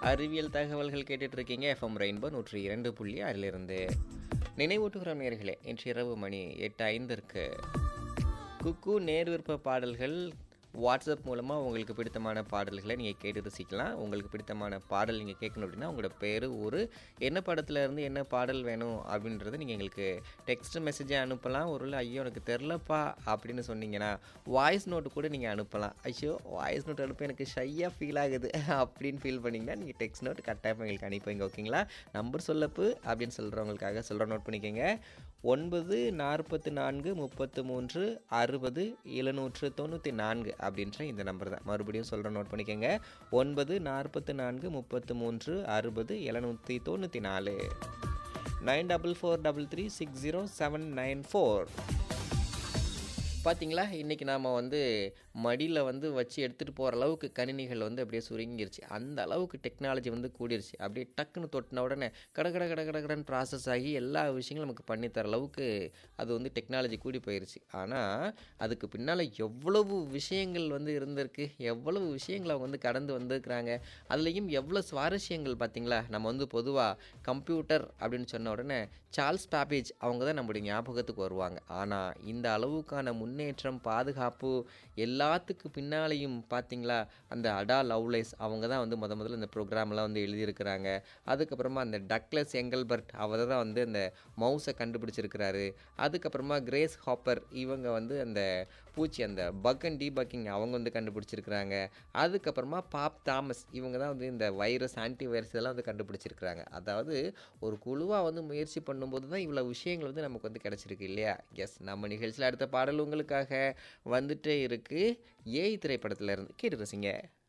அறிவியல் தகவல்கள் கேட்டுட்டு இருக்கீங்க எஃப்எம் ரெயின்போ நூற்றி இரண்டு புள்ளி ஆறிலிருந்து நினைவூட்டுகிறோம் நேர்களே இன்று இரவு மணி எட்டு ஐந்திற்கு குக்கு நேர்விருப்ப பாடல்கள் வாட்ஸ்அப் மூலமாக உங்களுக்கு பிடித்தமான பாடல்களை நீங்கள் கேட்டு ரசிக்கலாம் உங்களுக்கு பிடித்தமான பாடல் நீங்கள் கேட்கணும் அப்படின்னா உங்களோட பேர் ஊர் என்ன படத்துல இருந்து என்ன பாடல் வேணும் அப்படின்றத நீங்கள் எங்களுக்கு டெக்ஸ்ட் மெசேஜை அனுப்பலாம் ஒரு ஐயோ எனக்கு தெரிலப்பா அப்படின்னு சொன்னீங்கன்னா வாய்ஸ் நோட்டு கூட நீங்கள் அனுப்பலாம் ஐயோ வாய்ஸ் நோட் அனுப்ப எனக்கு ஷையாக ஃபீல் ஆகுது அப்படின்னு ஃபீல் பண்ணிங்கன்னா நீங்கள் டெக்ஸ்ட் நோட் கட்டாயம் எங்களுக்கு அனுப்பிங்க ஓகேங்களா நம்பர் சொல்லப்பு அப்படின்னு சொல்கிறவங்களுக்காக சொல்கிற நோட் பண்ணிக்கோங்க ஒன்பது நாற்பத்து நான்கு முப்பத்து மூன்று அறுபது எழுநூற்று தொண்ணூற்றி நான்கு அப்படின்ற இந்த நம்பர் தான் மறுபடியும் சொல்கிற நோட் பண்ணிக்கோங்க ஒன்பது நாற்பத்து நான்கு முப்பத்து மூன்று அறுபது எழுநூற்றி தொண்ணூற்றி நாலு nine double four double three six zero seven nine four பார்த்தீங்களா இன்றைக்கி நாம் வந்து மடியில் வந்து வச்சு எடுத்துகிட்டு போகிற அளவுக்கு கணினிகள் வந்து அப்படியே சுருங்கிருச்சு அந்த அளவுக்கு டெக்னாலஜி வந்து கூடிருச்சு அப்படியே டக்குன்னு தொட்டின உடனே கட கட கட கட கடன்னு ப்ராசஸ் ஆகி எல்லா விஷயங்களும் நமக்கு பண்ணித்தர அளவுக்கு அது வந்து டெக்னாலஜி கூடி போயிருச்சு ஆனால் அதுக்கு பின்னால் எவ்வளவு விஷயங்கள் வந்து இருந்திருக்கு எவ்வளவு விஷயங்கள் அவங்க வந்து கடந்து வந்திருக்கிறாங்க அதுலேயும் எவ்வளோ சுவாரஸ்யங்கள் பார்த்தீங்களா நம்ம வந்து பொதுவாக கம்ப்யூட்டர் அப்படின்னு சொன்ன உடனே சார்ல்ஸ் பேபேஜ் அவங்க தான் நம்முடைய ஞாபகத்துக்கு வருவாங்க ஆனால் இந்த அளவுக்கான முன்னேற்றம் பாதுகாப்பு எல்லாத்துக்கு பின்னாலேயும் பார்த்தீங்களா அந்த அடா லவ்லைஸ் அவங்க தான் வந்து முத முதல்ல இந்த ப்ரோக்ராம்லாம் வந்து எழுதியிருக்கிறாங்க அதுக்கப்புறமா அந்த டக்லஸ் எங்கல்பர்ட் அவர் தான் வந்து அந்த மவுஸை கண்டுபிடிச்சிருக்கிறாரு அதுக்கப்புறமா கிரேஸ் ஹாப்பர் இவங்க வந்து அந்த பூச்சி அந்த பக் அண்ட் டீபக்கிங் அவங்க வந்து கண்டுபிடிச்சிருக்கிறாங்க அதுக்கப்புறமா பாப் தாமஸ் இவங்க தான் வந்து இந்த வைரஸ் ஆன்டி வைரஸ் இதெல்லாம் வந்து கண்டுபிடிச்சிருக்கிறாங்க அதாவது ஒரு குழுவாக வந்து முயற்சி பண்ணும்போது தான் இவ்வளோ விஷயங்கள் வந்து நமக்கு வந்து கிடச்சிருக்கு இல்லையா எஸ் நம்ம நிகழ்ச்சியில் அடுத்த பாடல் உங்களுக்காக வந்துட்டே இருக்குது ஏய் திரைப்படத்தில் இருந்து கேட்டு ரசிங்க